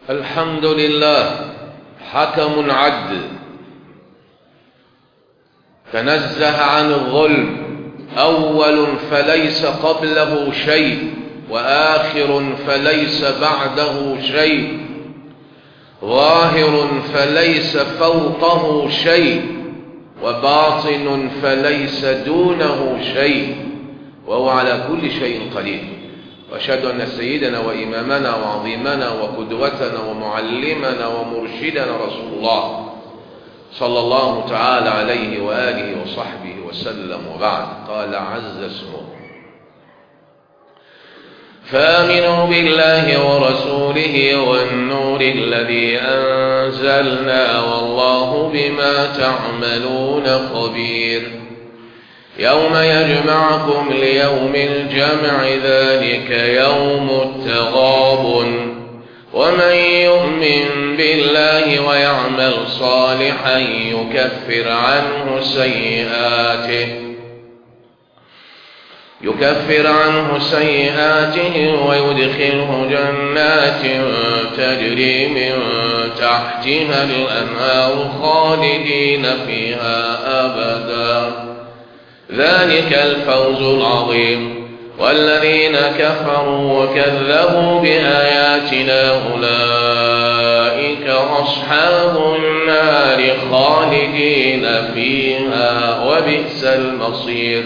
الحمد لله حكم عدل تنزه عن الظلم أول فليس قبله شيء وآخر فليس بعده شيء ظاهر فليس فوقه شيء وباطن فليس دونه شيء وهو على كل شيء قدير واشهد ان سيدنا وامامنا وعظيمنا وقدوتنا ومعلمنا ومرشدنا رسول الله صلى الله تعالى عليه واله وصحبه وسلم وبعد قال عز اسمه فامنوا بالله ورسوله والنور الذي انزلنا والله بما تعملون خبير يوم يجمعكم ليوم الجمع ذلك يوم التغاب ومن يؤمن بالله ويعمل صالحا يكفر عنه سيئاته يكفر عنه سيئاته ويدخله جنات تجري من تحتها الأنهار خالدين فيها أبدا ذلك الفوز العظيم والذين كفروا وكذبوا بآياتنا أولئك أصحاب النار خالدين فيها وبئس المصير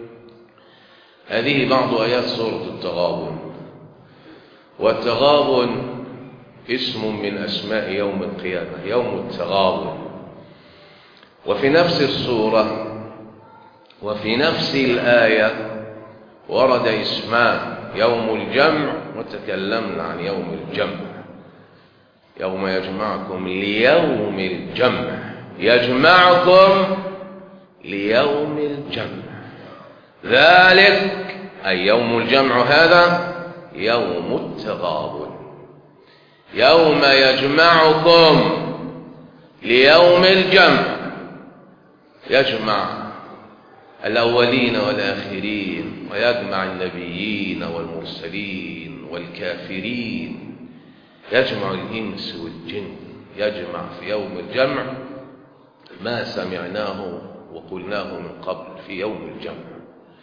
هذه بعض آيات سورة التغابن والتغابن اسم من أسماء يوم القيامة يوم التغابن وفي نفس السورة وفي نفس الآية ورد اسمان يوم الجمع وتكلمنا عن يوم الجمع يوم يجمعكم ليوم الجمع يجمعكم ليوم الجمع ذلك أي يوم الجمع هذا يوم التغابن يوم يجمعكم ليوم الجمع يجمع الأولين والآخرين ويجمع النبيين والمرسلين والكافرين يجمع الإنس والجن يجمع في يوم الجمع ما سمعناه وقلناه من قبل في يوم الجمع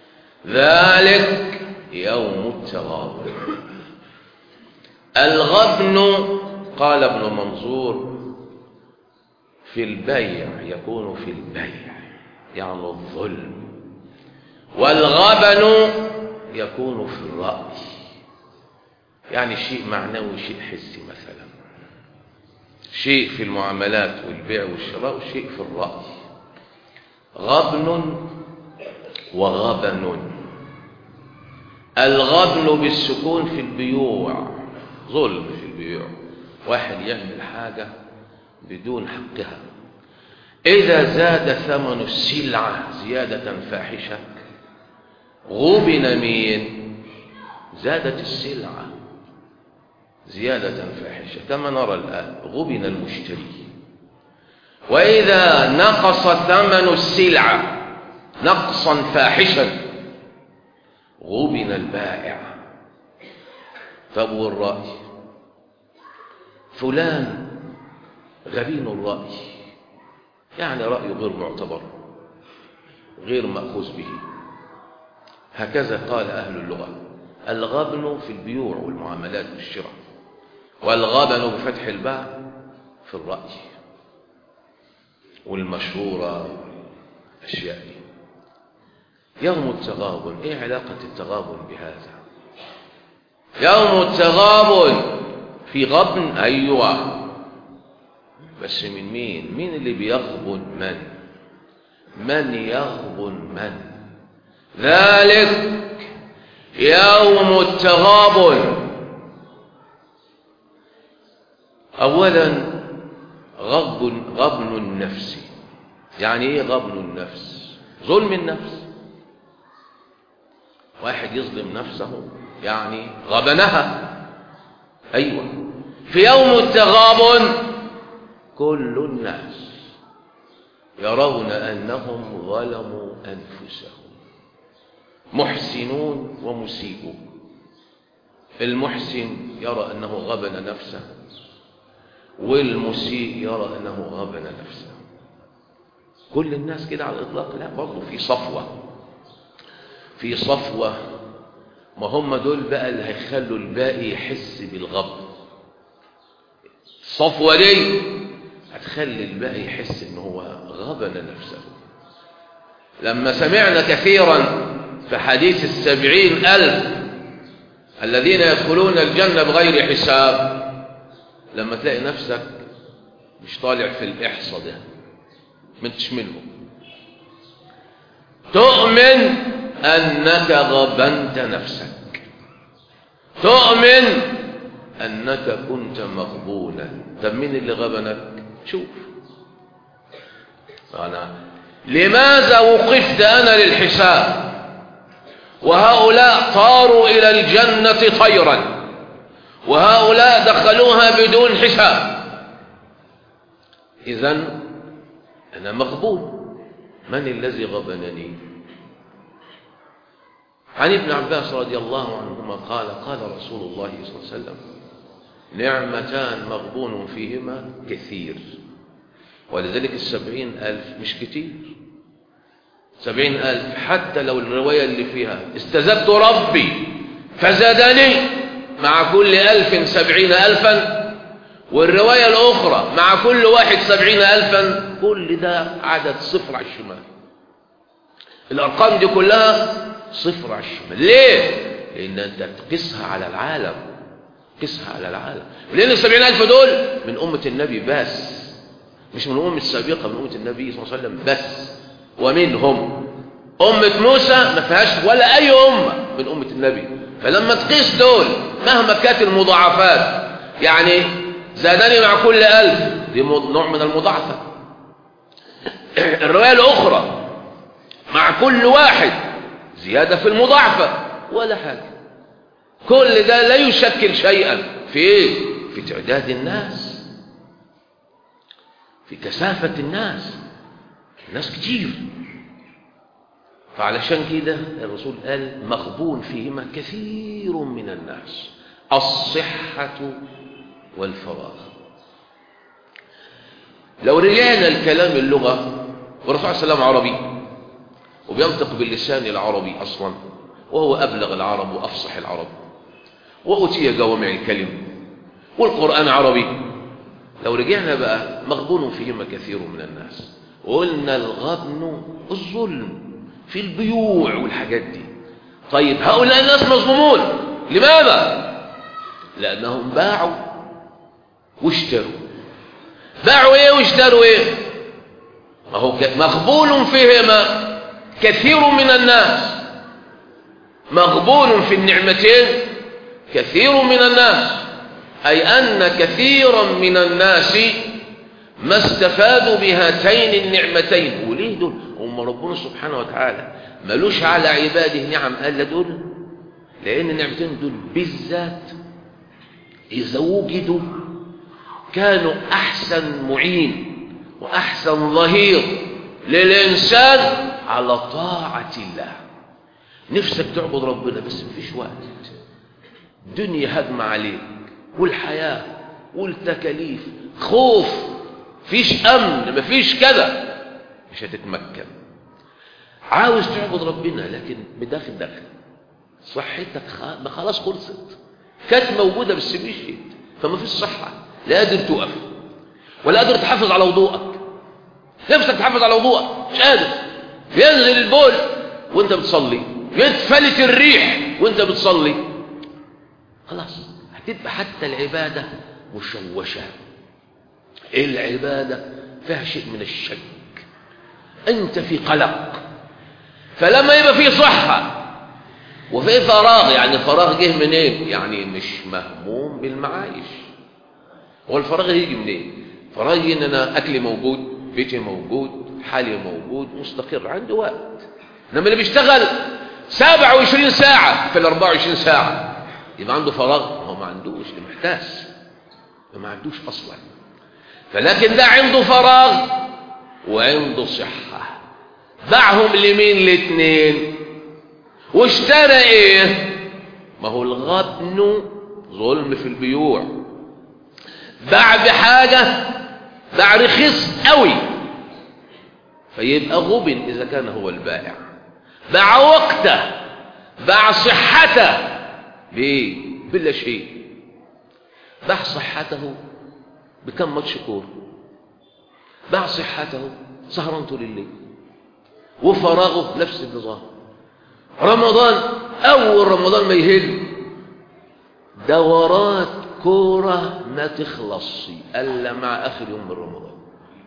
ذلك يوم التغابن الغبن قال ابن منظور في البيع يكون في البيع يعني الظلم والغبن يكون في الرأي يعني شيء معنوي شيء حسي مثلا شيء في المعاملات والبيع والشراء وشيء في الرأي غبن وغبن الغبن بالسكون في البيوع ظلم في البيوع واحد يعمل حاجة بدون حقها إذا زاد ثمن السلعة زيادة فاحشة غبن مين زادت السلعة زيادة فاحشة كما نرى الآن غبن المشتري وإذا نقص ثمن السلعة نقصا فاحشا غبن البائع طب والرأي فلان غبين الرأي يعني رأيه غير معتبر غير مأخوذ به هكذا قال أهل اللغة الغبن في البيوع والمعاملات والشراء والغبن بفتح الباء في الرأي والمشهورة أشياء يوم التغابن إيه علاقة التغابن بهذا يوم التغابن في غبن أيوة بس من مين مين اللي بيغبن من من يغبن من ذلك يوم التغابن أولا غبن غبن النفس يعني ايه غبن النفس ظلم النفس واحد يظلم نفسه يعني غبنها أيوة في يوم التغابن كل الناس يرون أنهم ظلموا أنفسهم محسنون ومسيئون المحسن يرى أنه غبن نفسه والمسيء يرى أنه غبن نفسه كل الناس كده على الإطلاق لا برضه في صفوة في صفوة ما هم دول بقى اللي هيخلوا الباقي يحس بالغبن الصفوة دي هتخلي الباقي يحس ان هو غبن نفسه لما سمعنا كثيرا في حديث السبعين ألف الذين يدخلون الجنة بغير حساب لما تلاقي نفسك مش طالع في الإحصى ده منتش منهم تؤمن أنك غبنت نفسك تؤمن أنك كنت مغبونا طب مين اللي غبنك شوف أنا لماذا وقفت أنا للحساب وهؤلاء طاروا إلى الجنة طيرا وهؤلاء دخلوها بدون حساب إذا أنا مغبون من الذي غبنني عن ابن عباس رضي الله عنهما قال قال رسول الله صلى الله عليه وسلم نعمتان مغبون فيهما كثير ولذلك السبعين ألف مش كتير سبعين ألف حتى لو الرواية اللي فيها استزدت ربي فزادني مع كل ألف سبعين ألفا والرواية الأخرى مع كل واحد سبعين ألفا كل ده عدد صفر على الشمال الأرقام دي كلها صفر على الشمال ليه؟ لأن أنت تقيسها على العالم قسها على العالم لأن السبعين ألف دول من أمة النبي بس مش من الأمة السابقة من أمة النبي صلى الله عليه وسلم بس ومنهم أمة موسى ما فيهاش ولا أي أمة من أمة النبي فلما تقيس دول مهما كانت المضاعفات يعني زادني مع كل ألف دي نوع من المضاعفة الرواية الأخرى مع كل واحد زيادة في المضاعفة ولا حاجة كل ده لا يشكل شيئا في ايه في تعداد الناس في كثافة الناس الناس كتير فعلشان كده الرسول قال مغبون فيهما كثير من الناس الصحة والفراغ لو رجعنا الكلام اللغة والرسول عليه السلام عربي وبينطق باللسان العربي أصلا وهو أبلغ العرب وأفصح العرب وأتي جوامع الكلم والقرآن عربي لو رجعنا بقى مغبون فيهما كثير من الناس وقلنا الغبن الظلم في البيوع والحاجات دي طيب هؤلاء الناس مظلومون لماذا لأنهم باعوا واشتروا باعوا ايه واشتروا ايه ما هو مغبون فيهما كثير من الناس مغبون في النعمتين كثير من الناس أي أن كثيرا من الناس ما استفادوا بهاتين النعمتين وليه دول هم ربنا سبحانه وتعالى ملوش على عباده نعم قال دول لأن النعمتين دول بالذات إذا وجدوا كانوا أحسن معين وأحسن ظهير للإنسان على طاعة الله نفسك تعبد ربنا بس مفيش وقت دنيا هجمة عليك والحياة والتكاليف خوف فيش أمن مفيش كذا مش هتتمكن عاوز تعبد ربنا لكن بداخل داخل صحتك خلاص خلصت كانت موجودة بس مشيت فما فيش صحة لا قادر تقف ولا قادر تحافظ على وضوءك نفسك تحافظ على وضوءك مش قادر ينزل البول وانت بتصلي يتفلت الريح وانت بتصلي خلاص هتبقى حتى العبادة مشوشة العبادة فيها شيء من الشك انت في قلق فلما يبقى في صحة وفي فراغ يعني الفراغ جه منين إيه؟ يعني مش مهموم بالمعايش هو الفراغ يجي منين إيه؟ فراغ يجي ان انا اكلي موجود بيتي موجود حالي موجود مستقر عندي وقت انما اللي بيشتغل 27 ساعة في ال 24 ساعة يبقى عنده فراغ هو ما عندوش ده محتاس ما عندوش اصلا فلكن ده عنده فراغ وعنده صحة باعهم لمين الاثنين واشترى ايه ما هو الغبن ظلم في البيوع باع بحاجة باع رخيص قوي فيبقى غبن إذا كان هو البائع باع وقته باع صحته بإيه؟ بلا شيء باع صحته بكم ماتش كورة باع صحته سهران طول الليل وفراغه نفس النظام رمضان أول رمضان ما يهل دورات كورة ما تخلص إلا مع آخر يوم من رمضان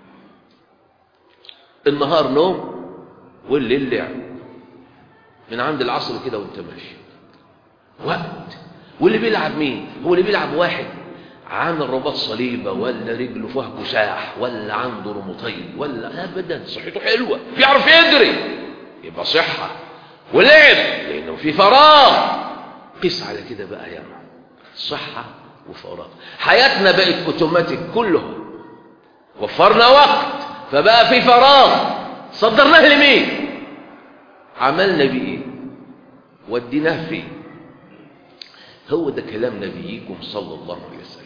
النهار نوم والليل لعب من عند العصر كده وانت ماشي وقت واللي بيلعب مين هو اللي بيلعب واحد عامل رباط صليبة ولا رجله فيها كساح ولا عنده رموتين ولا ابدا صحته حلوة بيعرف يجري يبقى صحة ولعب لانه في فراغ قيس على كده بقى يا ما صحة وفراغ حياتنا بقت اوتوماتيك كلها وفرنا وقت فبقى في فراغ صدرناه لمين عملنا بيه وديناه فين هو ده كلام نبيكم صلى الله عليه وسلم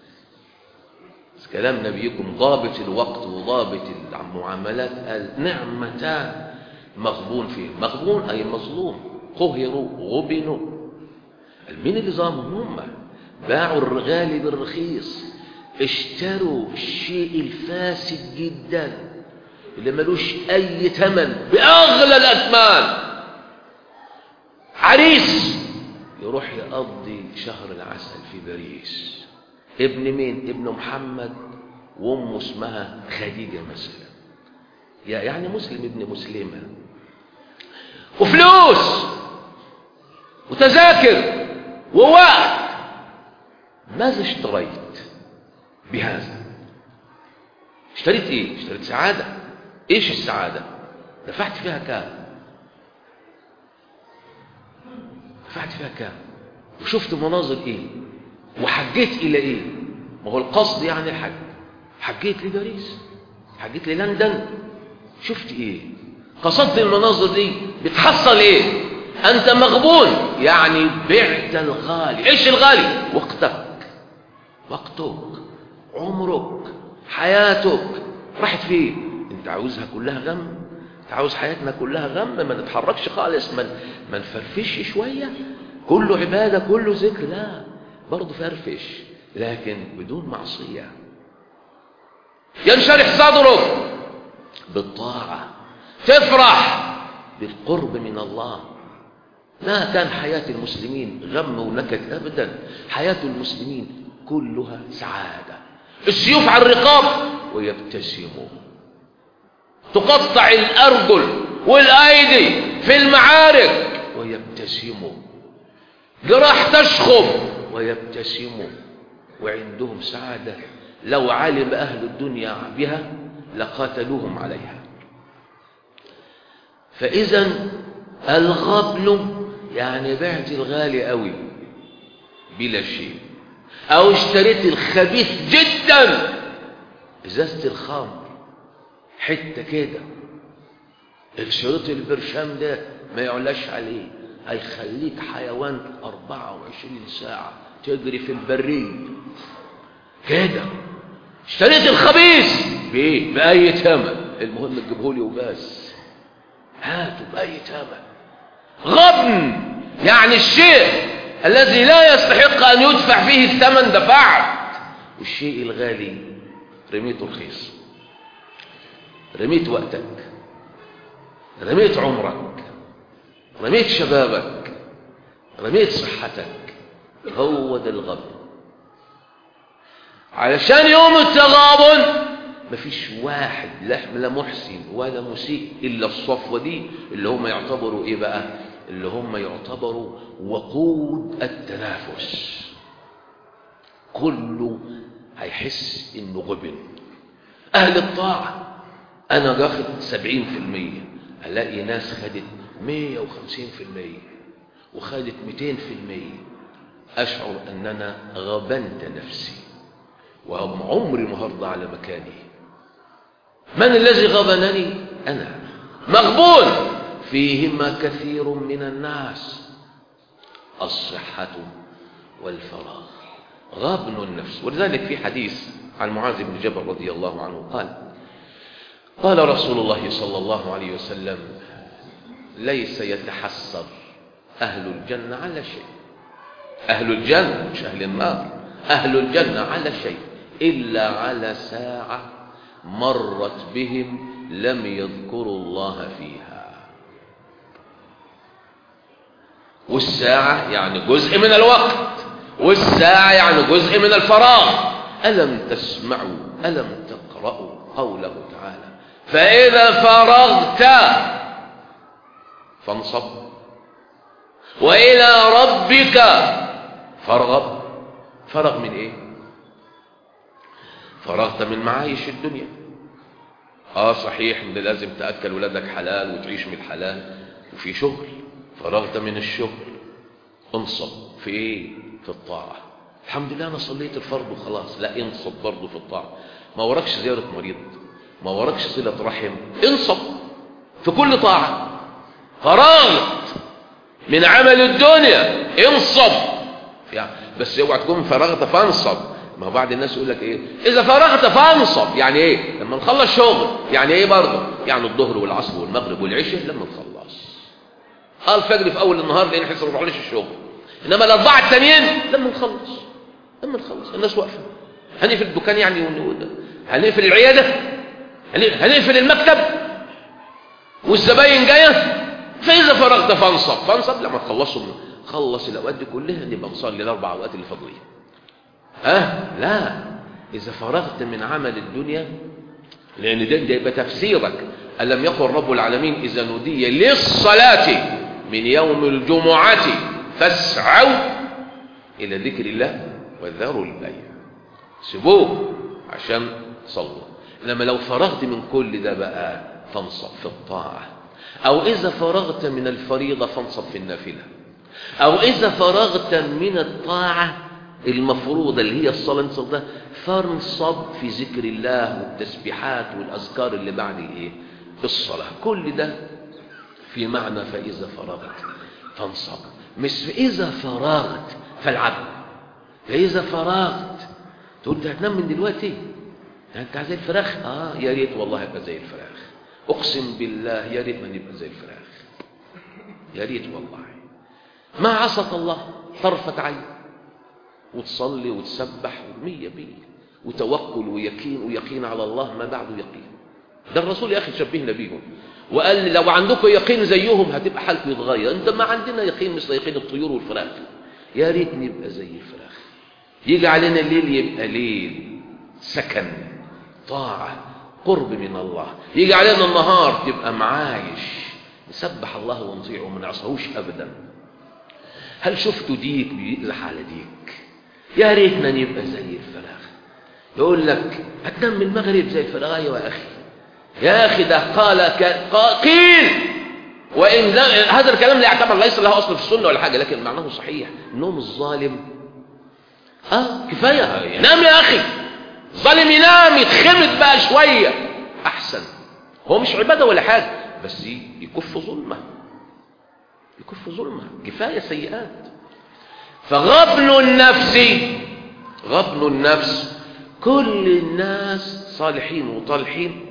كلام نبيكم ضابط الوقت وضابط المعاملات قال نعمتان مغبون فيه مغبون أي مظلوم قهروا غبنوا مين اللي ظلمهم هم باعوا الغالي بالرخيص اشتروا الشيء الفاسد جدا اللي ملوش أي ثمن بأغلى الأثمان عريس يروح يقضي شهر العسل في باريس ابن مين ابن محمد وامه اسمها خديجة مثلا يعني مسلم ابن مسلمة وفلوس وتذاكر ووقت ماذا اشتريت بهذا اشتريت ايه اشتريت سعادة ايش السعادة دفعت فيها كام دفعت فيها كام وشفت مناظر ايه وحجيت الى ايه ما هو القصد يعني الحج حجيت لباريس حجيت للندن شفت ايه قصدت المناظر دي بتحصل ايه انت مغبون يعني بعت الغالي ايش الغالي وقتك وقتك عمرك حياتك راحت فين انت عاوزها كلها غم انت عاوز حياتنا كلها غم ما نتحركش خالص ما ما نفرفش شويه كله عباده كله ذكر لا برضه فرفش لكن بدون معصيه ينشرح صدرك بالطاعه تفرح بالقرب من الله ما كان حياة المسلمين غم ونكد أبدا حياة المسلمين كلها سعادة السيوف على الرقاب ويبتسموا تقطع الأرجل والأيدي في المعارك ويبتسموا جراح تشخب ويبتسموا وعندهم سعادة لو علم أهل الدنيا بها لقاتلوهم عليها فإذا الغبن يعني بعت الغالي قوي بلا شيء أو اشتريت الخبيث جدا إزازة الخمر حتة كده الشريط البرشام ده ما يعلاش عليه هيخليك حيوان 24 ساعة تجري في البريد كده اشتريت الخبيث بايه بأي ثمن المهم تجيبهولي وبس هاتوا بأي ثمن غبن يعني الشيء الذي لا يستحق أن يدفع فيه الثمن دفعت والشيء الغالي رميته رخيص رميت وقتك رميت عمرك رميت شبابك رميت صحتك هو ده الغبن علشان يوم التغابن مفيش واحد لا محسن ولا مسيء إلا الصفوة دي اللي هم يعتبروا إيه بقى اللي هم يعتبروا وقود التنافس كله هيحس إنه غبن أهل الطاعة أنا باخد سبعين في المية ألاقي ناس خدت مية وخمسين في المية وخدت ميتين في المية أشعر أن أنا غبنت نفسي وعمري ما هرضى على مكاني من الذي غبنني أنا مغبون فيهما كثير من الناس الصحة والفراغ غبن النفس ولذلك في حديث عن معاذ بن جبل رضي الله عنه قال قال رسول الله صلى الله عليه وسلم ليس يتحسر أهل الجنة على شيء أهل الجنة مش أهل النار أهل الجنة على شيء إلا على ساعة مرت بهم لم يذكروا الله فيها والساعة يعني جزء من الوقت والساعة يعني جزء من الفراغ ألم تسمعوا ألم تقرأوا قوله تعالى فإذا فرغت فانصب وإلى ربك فارغب فرغ من إيه فرغت من معايش الدنيا اه صحيح ان لازم تاكل ولادك حلال وتعيش من الحلال وفي شغل فرغت من الشغل انصب في ايه في الطاعه الحمد لله انا صليت الفرض وخلاص لا انصب برضه في الطاعه ما وراكش زياره مريض ما وراكش صله رحم انصب في كل طاعه فرغت من عمل الدنيا انصب يعني بس اوعى تكون فرغت فانصب ما بعض الناس يقول لك ايه اذا فرغت فانصب يعني ايه لما نخلص شغل يعني ايه برضه يعني الظهر والعصر والمغرب والعشاء لما نخلص قال الفجر في اول النهار لان احنا ما نروحليش الشغل انما الاربعه التانيين لما نخلص لما نخلص الناس واقفه هنقفل الدكان يعني هنقفل العياده هنقفل المكتب والزباين جايه فاذا فرغت فانصب فانصب لما تخلصوا خلص الاوقات دي كلها نبقى نصلي الاربع اوقات اللي فاضلين ها لا إذا فرغت من عمل الدنيا لأن ده, ده يبقى تفسيرك ألم يقل رب العالمين إذا نودي للصلاة من يوم الجمعة فاسعوا إلى ذكر الله وذروا البيع سيبوه عشان صلوا لما لو فرغت من كل ده بقى فانصب في الطاعة أو إذا فرغت من الفريضة فانصب في النافلة أو إذا فرغت من الطاعة المفروضة اللي هي الصلاة انصب ده فانصب في ذكر الله والتسبيحات والأذكار اللي بعد الايه الصلاة كل ده في معنى فإذا فرغت فانصب مش إذا فرغت فالعب فإذا فرغت تقول ده هتنام من دلوقتي انت زي الفراخ اه يا ريت والله ابقى زي الفراخ اقسم بالله يا ريت ما نبقى زي الفراخ يا ريت والله ما عصت الله طرفة عين وتصلي وتسبح ومية مية وتوكل ويقين ويقين على الله ما بعده يقين ده الرسول يا أخي شبهنا بيهم وقال لو عندكم يقين زيهم هتبقى حالكم يتغير انت ما عندنا يقين مثل يقين الطيور والفراخ يا ريت نبقى زي الفراخ يجي علينا الليل يبقى ليل سكن طاعة قرب من الله يجي علينا النهار تبقى معايش نسبح الله ونطيعه وما نعصهوش أبدا هل شفتوا ديك بيقلح على ديك يا ريتنا نبقى زي الفراخ يقول لك هتنام من المغرب زي الفراخ ايوه يا اخي يا اخي ده قال قيل وان هذا الكلام لا يعتبر ليس له اصل في السنه ولا حاجه لكن معناه صحيح النوم الظالم اه كفايه نام يا اخي ظالم ينام يتخمد بقى شويه احسن هو مش عباده ولا حاجه بس يكف ظلمه يكف ظلمه كفايه سيئات فغبن النفس غبن النفس كل الناس صالحين وطالحين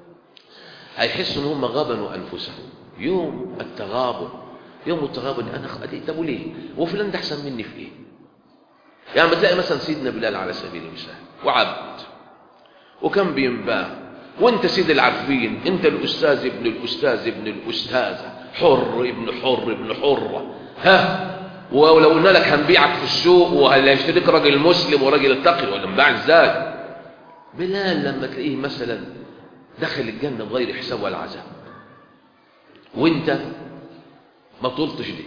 هيحسوا ان هم غبنوا انفسهم يوم التغابن يوم التغابن انا خدي طب وليه وفلان ده احسن مني في ايه يعني بتلاقي مثلا سيدنا بلال على سبيل المثال وعبد وكان بينباع وانت سيد العارفين انت الاستاذ ابن الاستاذ ابن الاستاذه حر ابن حر ابن حره ها ولو قلنا لك هنبيعك في السوق وهيشتريك راجل مسلم وراجل تقي ولا نباع ازاي بلال لما تلاقيه مثلا دخل الجنة بغير حساب ولا عذاب وانت ما طلتش دي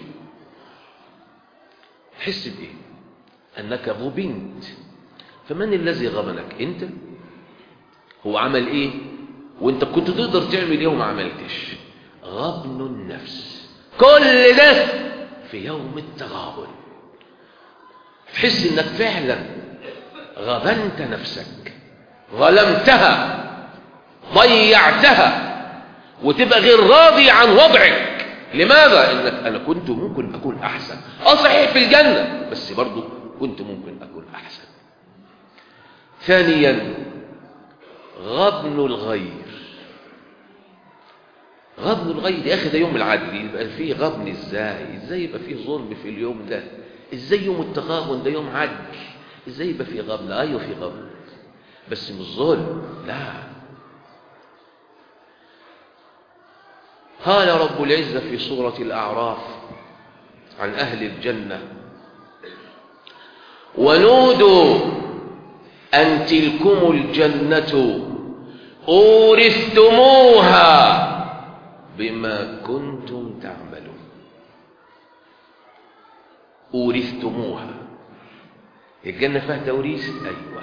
تحس بايه انك غبنت فمن الذي غبنك انت هو عمل ايه وانت كنت تقدر تعمل ايه وما عملتش غبن النفس كل ده في يوم التغابن تحس انك فعلا غبنت نفسك ظلمتها ضيعتها وتبقى غير راضي عن وضعك لماذا انك انا كنت ممكن اكون احسن اه صحيح في الجنة بس برضو كنت ممكن أكون أحسن ثانيا غبن الغير غبن الغير يا أخي ده يوم العدل يبقى فيه غبن إزاي إزاي يبقى فيه ظلم في اليوم ده إزاي يوم التغابن ده يوم عدل إزاي يبقى فيه غبن أيوه فيه غبن بس مش ظلم لا قال رب العزة في سورة الأعراف عن أهل الجنة ونودوا أن تلكم الجنة أورثتموها بما كنتم تعملون أورثتموها الجنة فيها توريث أيوة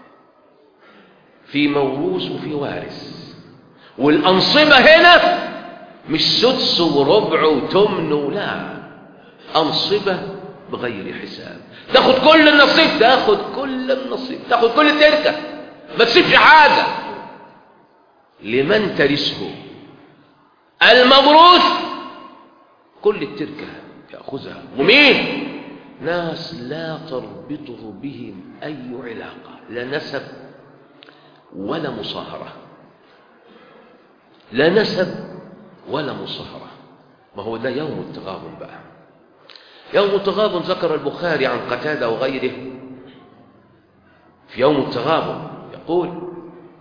في موروث وفي وارث والأنصبة هنا مش سدس وربع وتمن لا أنصبة بغير حساب تاخد كل النصيب تاخد كل النصيب تاخد كل التركة ما تسيبش حاجة لمن ترثه الموروث كل التركة يأخذها ومين ناس لا تربطه بهم أي علاقة لا نسب ولا مصاهرة لا نسب ولا مصاهرة ما هو ده يوم التغابن بقى يوم التغابن ذكر البخاري عن قتادة وغيره في يوم التغابن يقول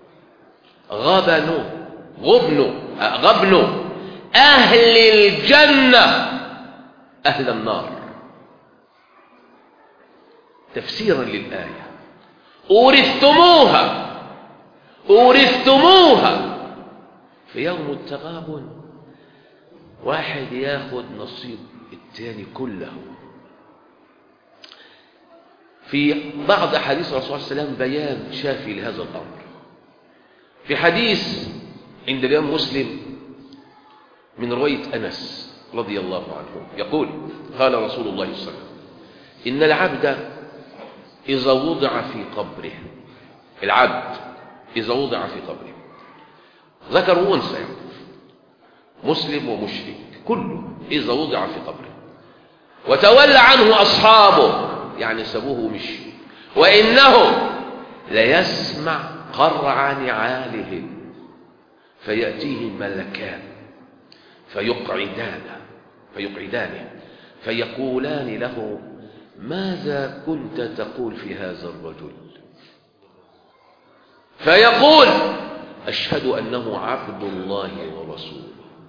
غبن غبن غبن أهل الجنة أهل النار تفسيرا للآية أورثتموها أورثتموها في يوم التغابن واحد ياخد نصيب التاني كله في بعض أحاديث الرسول صلى الله عليه وسلم بيان شافي لهذا الأمر في حديث عند الإمام مسلم من رواية أنس رضي الله عنه يقول قال رسول الله صلى الله عليه وسلم إن العبد إذا وضع في قبره العبد إذا وضع في قبره ذكر وأنثى مسلم ومشرك كله إذا وضع في قبره وتولى عنه أصحابه يعني سابوه ومشوا وإنه ليسمع قرع نعالهم فيأتيه ملكان فيقعدانه فيقعدانه فيقولان له ماذا كنت تقول في هذا الرجل فيقول أشهد أنه عبد الله ورسوله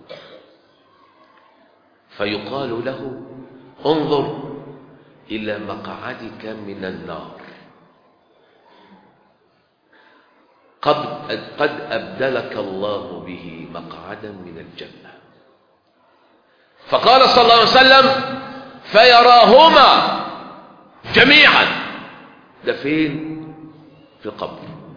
فيقال له انظر إلى مقعدك من النار قد قد أبدلك الله به مقعدا من الجنة فقال صلى الله عليه وسلم فيراهما جميعا ده فين في قبر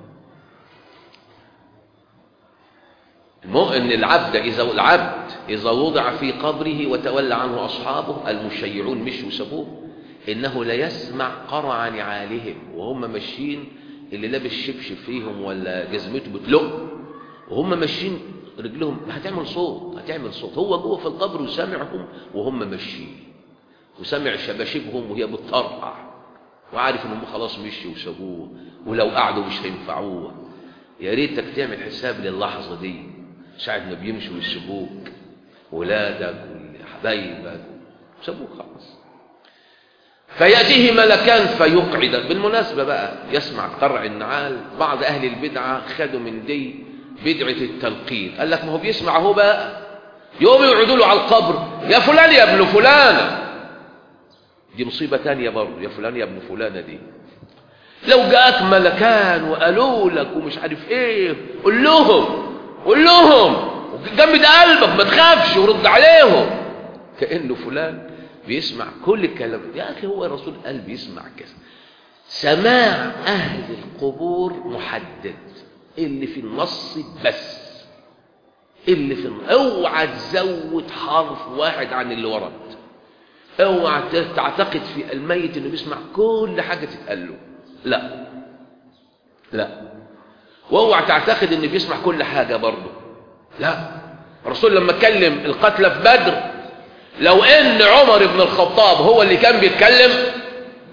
ان العبد اذا العبد اذا وضع في قبره وتولى عنه اصحابه المشيعون مشوا وسابوه انه ليسمع قرع نعالهم وهم ماشيين اللي لابس شبشب فيهم ولا جزمته بتلق وهم ماشيين رجلهم هتعمل صوت هتعمل صوت هو جوه في القبر وسامعهم وهم ماشيين وسمع شباشبهم وهي بتطرقع وعارف انهم خلاص مشي وسابوه ولو قعدوا مش هينفعوه يا ريتك تعمل حساب للحظه دي ساعة ما بيمشوا ويسيبوك ولادك وحبايبك سابوك خلاص فيأتيه ملكان فيقعد بالمناسبة بقى يسمع قرع النعال بعض أهل البدعة خدوا من دي بدعة التلقين قال لك ما هو بيسمع هو بقى يوم يقعدوا له على القبر يا فلان يا ابن فلانة دي مصيبة تانية برضه يا فلان يا ابن فلانة دي لو جاءك ملكان وقالوا لك ومش عارف ايه قول لهم قول لهم جمد قلبك ما تخافش ورد عليهم كأنه فلان بيسمع كل الكلام يا أخي هو الرسول قال بيسمع كذا سماع أهل القبور محدد اللي في النص بس اللي في النص اوعى تزود حرف واحد عن اللي ورد اوعى تعتقد في الميت انه بيسمع كل حاجة تتقال له لا لا واوعى تعتقد انه بيسمع كل حاجة برضه لا الرسول لما اتكلم القتلى في بدر لو ان عمر بن الخطاب هو اللي كان بيتكلم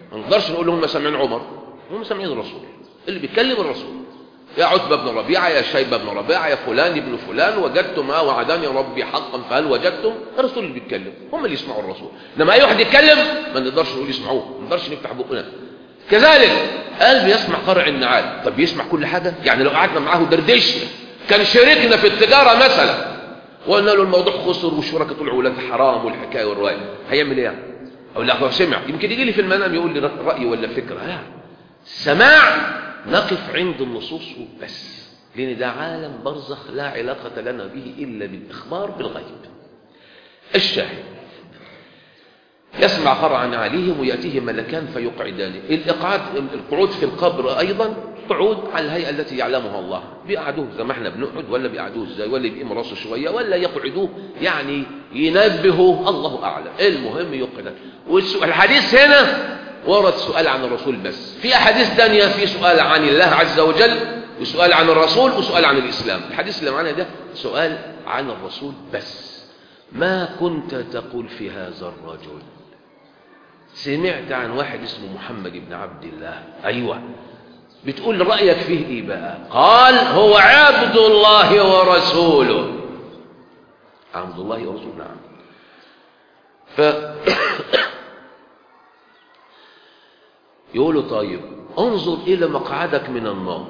ما نقدرش نقول هم سامعين عمر هم سامعين الرسول اللي بيتكلم الرسول يا عتبة بن ربيعة يا شيبة بن ربيعة يا فلان ابن فلان وجدتم ما وعدني ربي حقا فهل وجدتم الرسول اللي بيتكلم هم اللي يسمعوا الرسول لما أي واحد يتكلم ما نقدرش نقول يسمعوه ما نقدرش نفتح بقنا كذلك قال بيسمع قرع النعال طب بيسمع كل حاجة يعني لو قعدنا معاه دردشنا كان شاركنا في التجارة مثلا وقلنا له الموضوع خسر والشركاء طلعوا ولاد حرام والحكاية والرواية هيعمل ايه يعني او لا هو سمع يمكن يجي لي في المنام يقول لي رأي ولا فكرة لا سماع نقف عند النصوص بس لأن ده عالم برزخ لا علاقة لنا به إلا بالإخبار بالغيب الشاهد يسمع قرعا عليهم ويأتيه ملكان فيقعدانه الإقعاد القعود في القبر أيضا قعود على الهيئة التي يعلمها الله بيقعدوه زي ما احنا بنقعد ولا بيقعدوه ازاي ولا يبقى راسه شوية ولا يقعدوه يعني ينبهوا الله أعلم المهم يقعد والحديث هنا ورد سؤال عن الرسول بس في أحاديث تانية في سؤال عن الله عز وجل وسؤال عن الرسول وسؤال عن الإسلام الحديث اللي معنا ده سؤال عن الرسول بس ما كنت تقول في هذا الرجل سمعت عن واحد اسمه محمد بن عبد الله أيوة بتقول رأيك فيه إيه بقى قال هو عبد الله ورسوله عبد الله ورسوله نعم ف يقولوا طيب انظر إلى مقعدك من النار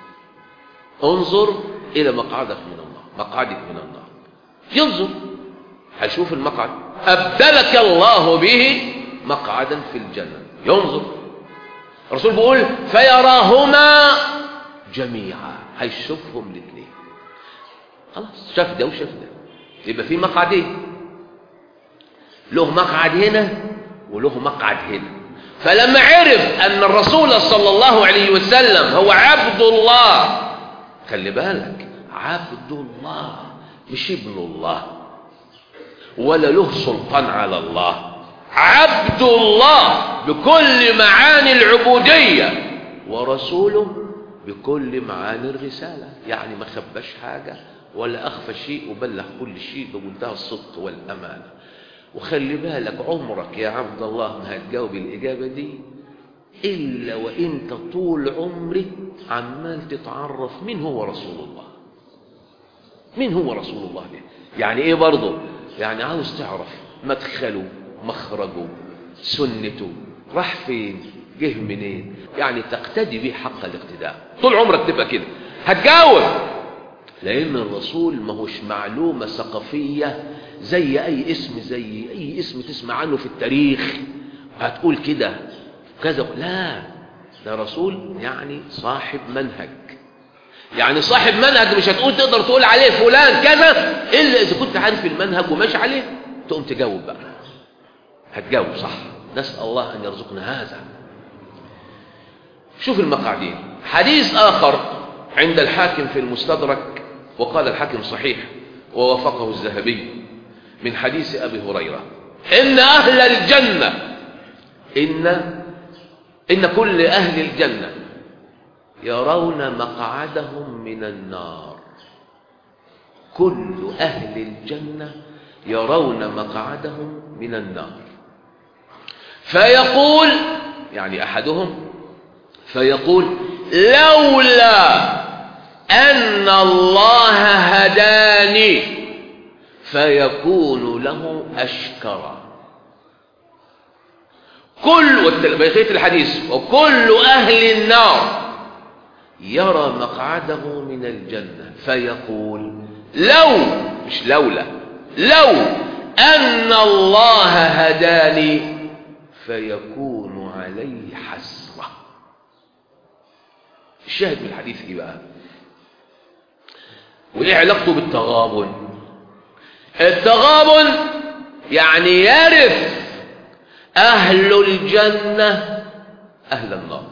انظر إلى مقعدك من النار مقعدك من النار ينظر هيشوف المقعد أبدلك الله به مقعدا في الجنة ينظر الرسول بيقول فيراهما جميعا هيشوفهم الاثنين خلاص شاف ده وشاف ده يبقى في مقعدين له مقعد هنا وله مقعد هنا فلما عرف أن الرسول صلى الله عليه وسلم هو عبد الله خلي بالك عبد الله مش ابن الله ولا له سلطان على الله عبد الله بكل معاني العبودية ورسوله بكل معاني الرسالة يعني ما خباش حاجة ولا أخفى شيء وبلغ كل شيء بمنتهى الصدق والأمانة وخلي بالك عمرك يا عبد الله ما هتجاوب الإجابة دي إلا وإنت طول عمرك عمال تتعرف مين هو رسول الله مين هو رسول الله ده يعني إيه برضه يعني عاوز تعرف مدخله مخرجه سنته راح فين جه منين يعني تقتدي به حق الاقتداء طول عمرك تبقى كده هتجاوب لأن الرسول ما هوش معلومة ثقافية زي أي اسم زي أي اسم تسمع عنه في التاريخ هتقول كده كذا لا ده رسول يعني صاحب منهج يعني صاحب منهج مش هتقول تقدر تقول عليه فلان كذا إلا إذا كنت عارف المنهج وماشي عليه تقوم تجاوب بقى هتجاوب صح نسأل الله أن يرزقنا هذا شوف المقعدين حديث آخر عند الحاكم في المستدرك وقال الحاكم صحيح ووافقه الذهبي من حديث أبي هريرة إن أهل الجنة إن إن كل أهل الجنة يرون مقعدهم من النار كل أهل الجنة يرون مقعدهم من النار فيقول يعني أحدهم فيقول لولا أن الله هداني فيكون له أشكرا كل بقية الحديث وكل أهل النار يرى مقعده من الجنة فيقول لو مش لولا لو أن الله هداني فيكون عليه حسرة الشاهد من الحديث ايه بقى وايه علاقته بالتغابن التغابن يعني يرث أهل الجنة أهل النار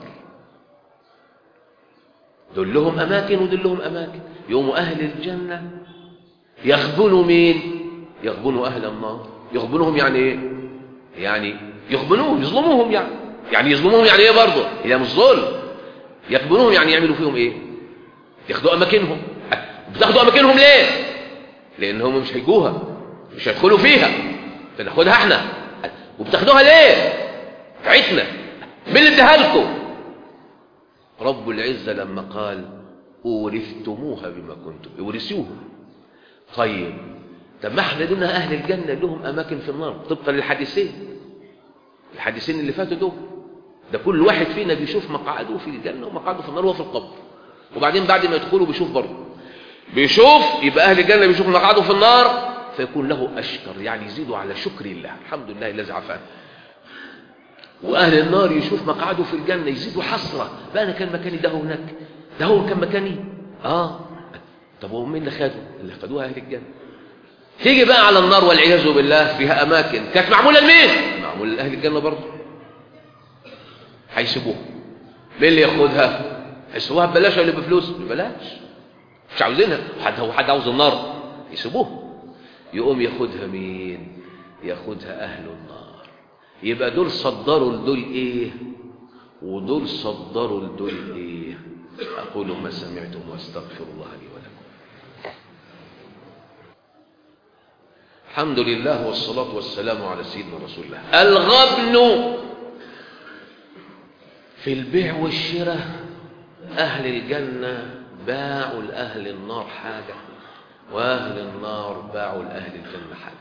دول لهم أماكن ودول لهم أماكن يوم أهل الجنة يغبنوا مين يغبنوا أهل النار يغبنهم يعني إيه يعني يغبنوهم يظلموهم يعني يعني يظلموهم يعني إيه برضه هي مش ظلم يغبنوهم يعني يعملوا فيهم إيه ياخدوا أماكنهم بتاخدوا أماكنهم ليه لأن هم مش هيجوها مش هيدخلوا فيها بناخدها احنا وبتاخدوها ليه بتاعتنا مين اللي اداها لكم رب العزة لما قال أورثتموها بما كنتم يورثوها طيب طب ما احنا لنا أهل الجنة لهم أماكن في النار طبقا للحديثين الحديثين اللي فاتوا دول ده كل واحد فينا بيشوف مقعده في الجنة ومقعده في النار وهو في القبر وبعدين بعد ما يدخلوا بيشوف برضه بيشوف يبقى أهل الجنة بيشوف مقعده في النار فيكون له أشكر يعني يزيدوا على شكر الله الحمد لله الذي عافانا وأهل النار يشوف مقعده في الجنة يزيدوا حسرة بقى أنا كان مكاني ده هناك ده هو كان مكاني آه طب هو مين اللي خدوا اللي خدوها أهل الجنة تيجي بقى على النار والعياذ بالله فيها أماكن كانت معمولة لمين معمولة لأهل الجنة برضه هيسيبوها مين اللي ياخدها هيسيبوها ببلاش ولا بفلوس ببلاش مش عاوزينها حد هو حد عاوز النار يسيبوها يقوم ياخدها مين ياخدها أهل النار يبقى دول صدروا لدول ايه ودول صدروا لدول ايه اقول ما سمعتم واستغفر الله لي ولكم الحمد لله والصلاة والسلام على سيدنا رسول الله الغبن في البيع والشراء أهل الجنة باعوا لأهل النار حاجة وأهل النار باعوا لأهل الجنة حاجة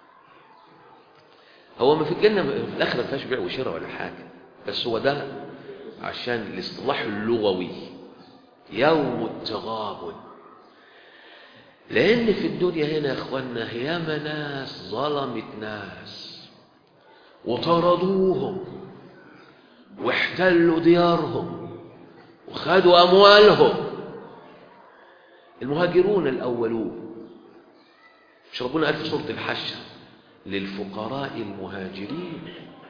هو ما في الجنة في الآخرة ما فيهاش بيع وشراء ولا حاجة بس هو ده عشان الاصطلاح اللغوي يوم التغابن لأن في الدنيا هنا يا إخوانا ياما ناس ظلمت ناس وطردوهم واحتلوا ديارهم وخدوا أموالهم المهاجرون الأولون مش ربنا قال في سورة الحشر للفقراء المهاجرين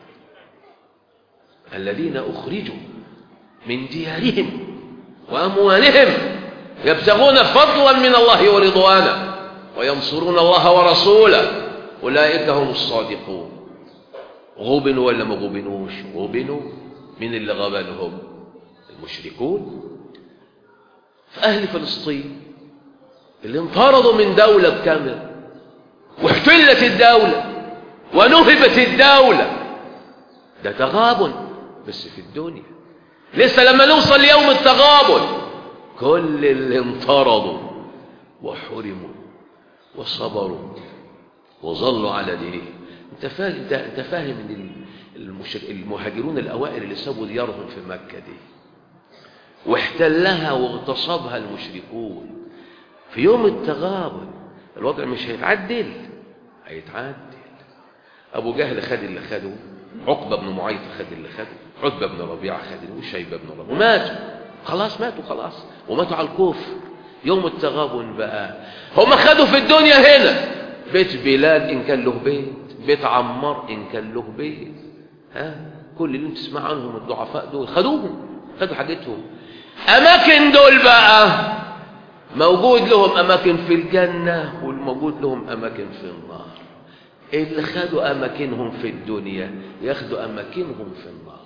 الذين أخرجوا من ديارهم وأموالهم يبتغون فضلا من الله ورضوانا وينصرون الله ورسوله أولئك هم الصادقون غبنوا ولا ما غبنوش غبنوا من اللي غبنهم المشركون فأهل فلسطين اللي انطردوا من دولة بكامل واحتلت الدولة ونهبت الدولة ده تغابن بس في الدنيا لسه لما نوصل ليوم التغابن كل اللي انطردوا وحرموا وصبروا وظلوا على دينهم انت فاهم انت, انت فاهم ان المشر... المهاجرون الاوائل اللي سابوا ديارهم في مكه دي واحتلها واغتصبها المشركون في يوم التغابن الوضع مش هيتعدل هيتعدل ابو جهل خد اللي خده عقبه بن معيط خد اللي خده عتبه بن ربيعه خد وشيبه بن ربيعه وماتوا خلاص ماتوا خلاص وماتوا على الكفر يوم التغابن بقى هم خدوا في الدنيا هنا بيت بلال ان كان له بيت بيت عمار ان كان له بيت ها كل اللي تسمع عنهم الضعفاء دول خدوهم خدوا حاجتهم اماكن دول بقى موجود لهم اماكن في الجنه والموجود لهم اماكن في النار اللي خدوا اماكنهم في الدنيا ياخدوا اماكنهم في النار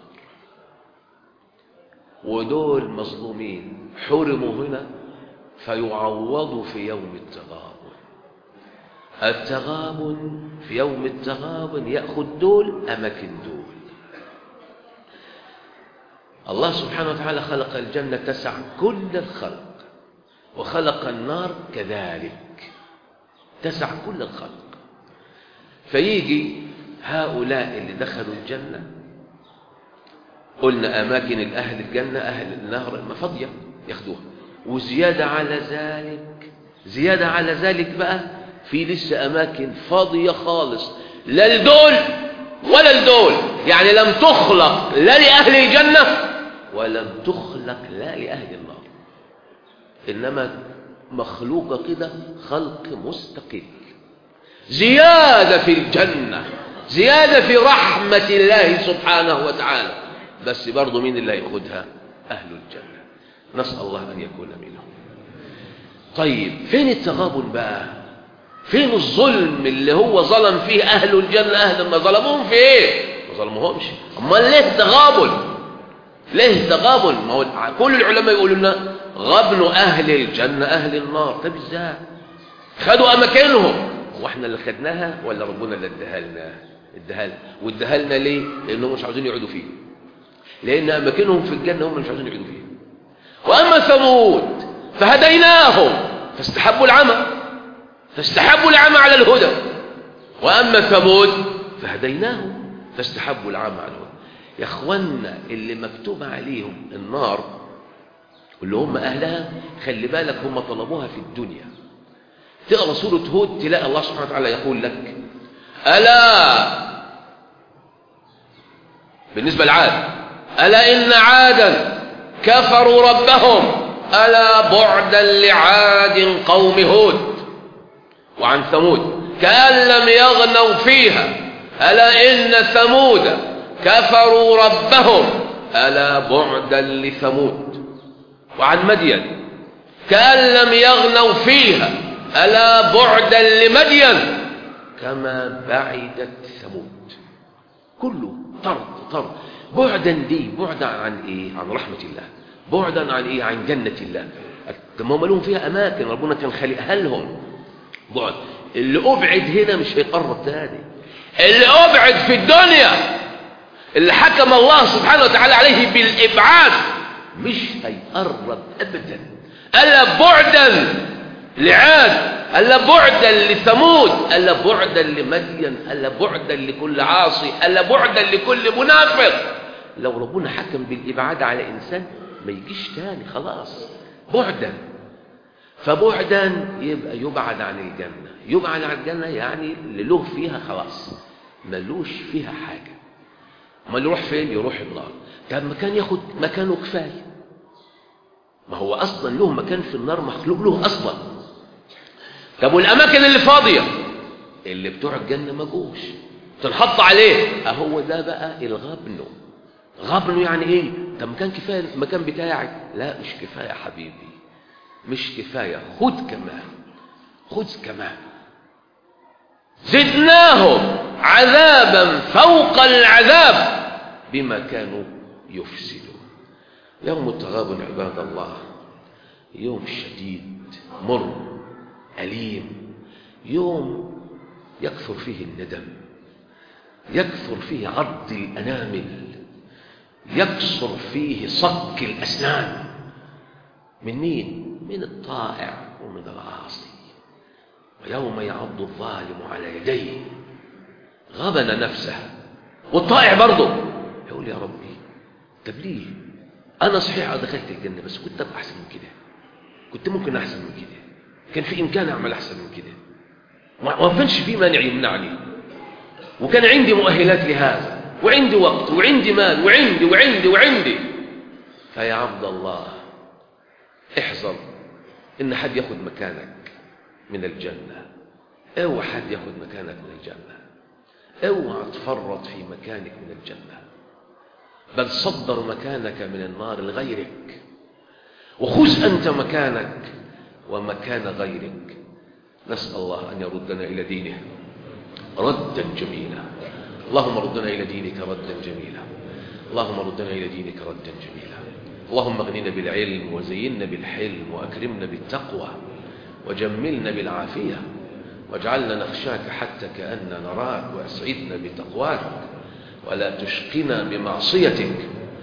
ودول مظلومين حرموا هنا فيعوضوا في يوم التغابن التغابن في يوم التغابن ياخذ دول اماكن دول الله سبحانه وتعالى خلق الجنه تسع كل الخلق وخلق النار كذلك تسع كل الخلق فيجي هؤلاء اللي دخلوا الجنة قلنا أماكن الأهل الجنة أهل النهر فاضية ياخدوها وزيادة على ذلك زيادة على ذلك بقى في لسه أماكن فاضية خالص لا لدول ولا لدول يعني لم تخلق لا لأهل الجنة ولم تخلق لا لأهل النار إنما مخلوقة كده خلق مستقل زيادة في الجنة زيادة في رحمة الله سبحانه وتعالى بس برضو مين اللي هياخدها أهل الجنة نسأل الله أن يكون منهم طيب فين التغابن بقى فين الظلم اللي هو ظلم فيه أهل الجنة أهل ما ظلموهم في إيه ما ظلموهمش أمال ليه التغابن ليه التغابن ما هو كل العلماء يقولوا لنا غبن أهل الجنة أهل النار طب إزاي خدوا أماكنهم واحنا اللي خدناها ولا ربنا اللي اداها لنا اداها لنا واداها لنا ليه لانهم مش عاوزين يقعدوا فيه لأن أماكنهم في الجنة هم مش عايزين يقعدوا فيها وأما ثمود فهديناهم فاستحبوا العمى فاستحبوا العمى على الهدى وأما ثمود فهديناهم فاستحبوا العمى على الهدى يا اخوانا اللي مكتوب عليهم النار واللي هم أهلها خلي بالك هم طلبوها في الدنيا تقرأ سورة هود تلاقي الله سبحانه وتعالى يقول لك ألا بالنسبة لعاد ألا إن عادا كفروا ربهم ألا بعدا لعاد قوم هود وعن ثمود كأن لم يغنوا فيها ألا إن ثمود كفروا ربهم ألا بعدا لثمود وعن مدين كأن لم يغنوا فيها ألا بعدا لمدين كما بعدت ثمود كله طرد طرد بعدا دي بعدا عن ايه عن رحمة الله بعدا عن ايه عن جنة الله ما هم لهم فيها اماكن ربنا كان خالقها لهم بعد اللي ابعد هنا مش هيقرب تاني اللي ابعد في الدنيا اللي حكم الله سبحانه وتعالى عليه بالابعاد مش هيقرب ابدا الا بعدا لعاد الا بعدا لثمود الا بعدا لمدين الا بعدا لكل عاصي الا بعدا لكل منافق لو ربنا حكم بالابعاد على انسان ما يجيش تاني خلاص بعدا فبعدا يبقى يبعد عن الجنه يبعد عن الجنه يعني اللي له فيها خلاص ملوش فيها حاجه ما يروح فين يروح النار طب ما كان ياخد مكانه كفايه ما هو اصلا له مكان في النار مخلوق له اصلا طب والاماكن اللي فاضيه اللي بتوع الجنه ما جوش تنحط عليه اهو ده بقى الغبن غبن يعني ايه طب مكان كفايه المكان بتاعي لا مش كفايه حبيبي مش كفايه خد كمان خد كمان زدناهم عذابا فوق العذاب بما كانوا يفسدون يوم التغابن عباد الله يوم شديد مر أليم يوم يكثر فيه الندم يكثر فيه عض الأنامل يكثر فيه صك الأسنان من مين؟ من الطائع ومن العاصي ويوم يعض الظالم على يديه غبن نفسه والطائع برضه يقول يا ربي طب ليه أنا صحيح دخلت الجنة بس كنت أبقى أحسن من كده كنت ممكن أحسن من كده كان في إمكان أعمل أحسن من كده ما كانش في مانع يمنعني وكان عندي مؤهلات لهذا وعندي وقت وعندي مال وعندي وعندي وعندي فيا عبد الله احذر إن حد ياخد مكانك من الجنة اوعى حد ياخد مكانك من الجنة اوعى تفرط في مكانك من الجنة بل صدر مكانك من النار لغيرك وخذ أنت مكانك ومكان غيرك نسأل الله أن يردنا إلى دينه ردا جميلا اللهم ردنا إلى دينك ردا جميلا اللهم ردنا إلى دينك ردا جميلا اللهم اغننا بالعلم وزينا بالحلم وأكرمنا بالتقوى وجملنا بالعافية واجعلنا نخشاك حتى كأننا نراك وأسعدنا بتقواك ولا تشقنا بمعصيتك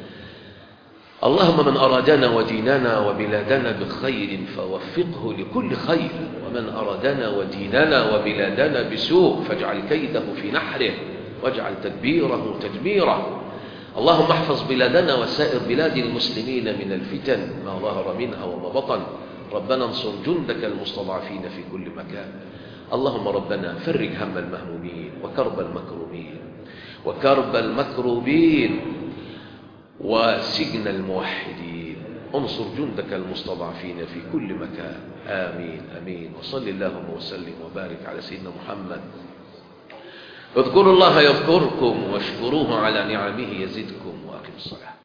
اللهم من أرادنا وديننا وبلادنا بخير فوفقه لكل خير ومن أرادنا وديننا وبلادنا بسوء فاجعل كيده في نحره واجعل تدبيره تدميره اللهم احفظ بلادنا وسائر بلاد المسلمين من الفتن ما ظهر منها وما بطن ربنا انصر جندك المستضعفين في كل مكان اللهم ربنا فرج هم المهمومين وكرب المكروبين وكرب المكروبين وسجن الموحدين انصر جندك المستضعفين في كل مكان آمين آمين وصل اللهم وسلم وبارك على سيدنا محمد اذكروا الله يذكركم واشكروه على نعمه يزدكم وأقم الصلاة